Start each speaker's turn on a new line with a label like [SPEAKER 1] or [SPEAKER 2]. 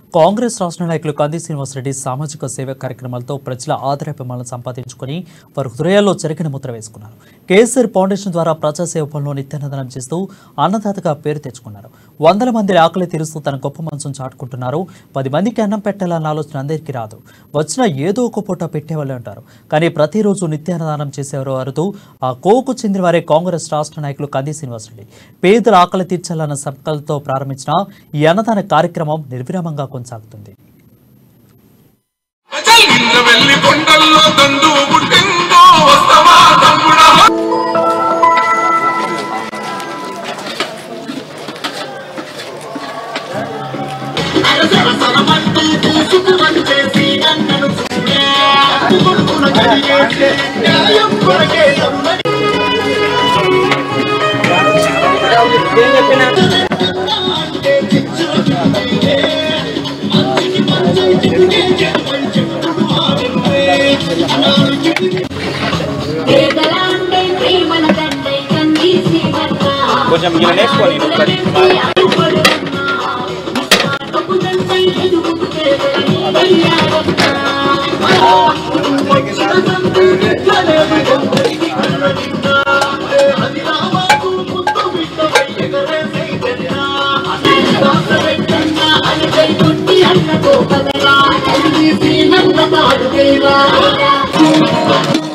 [SPEAKER 1] కాంగ్రెస్ రాష్ట్ర నాయకులు కంది శ్రీనివాసరెడ్డి సామాజిక సేవ కార్యక్రమాలతో ప్రజల ఆదరాభిమానాలను సంపాదించుకుని వారి హృదయాల్లో చెరగిన ముద్ర వేసుకున్నారు కేసీఆర్ ఫౌండేషన్ ద్వారా ప్రజాసేవ పనులు నిత్యానందనం చేస్తూ అన్నదాతగా పేరు తెచ్చుకున్నారు వందల మంది ఆకలి తీరుస్తూ తన గొప్ప మనసును చాటుకుంటున్నారు పది మందికి అన్నం పెట్టాలన్న ఆలోచన అందరికీ రాదు వచ్చిన ఏదో ఒక పూట పెట్టేవాళ్ళు అంటారు కానీ ప్రతిరోజు నిత్యాన్నదానం చేసేవారు వారుతూ ఆ కోకు చెందిన వారే కాంగ్రెస్ రాష్ట్ర నాయకులు కంది శ్రీనివాసరెడ్డి పేదల ఆకలి తీర్చాలన్న సంకల్పంతో ప్రారంభించిన ఈ అన్నదాన కార్యక్రమం నిర్విరామంగా కొనసాగుతుంది
[SPEAKER 2] నిన్న వెళ్ళి కొండల్లో దండు పుట్టిందో వస్తవా తమ్ముడా
[SPEAKER 3] అరసరసరమంటూ దూసుకు వచ్చేసి నన్నను చూడే కొడుకున కలిగేసే న్యాయం కొరకే తరుణని అంటే చిచ్చులకి మంచికి మంచి చెడుకే చెడు మంచి చెడు ఆవిరువే అనానికి
[SPEAKER 4] పేదలాంటే ప్రేమల తండ్రి కందీసి
[SPEAKER 5] కొంచెం ఇలా నేర్చుకోవాలి, ఇది ఒకటి.
[SPEAKER 3] అది రామాకు ముద్దు బిడ్డ ఎగరేసే
[SPEAKER 4] అన్న గోపగరా
[SPEAKER 3] కలిసి నందతాడు దేవా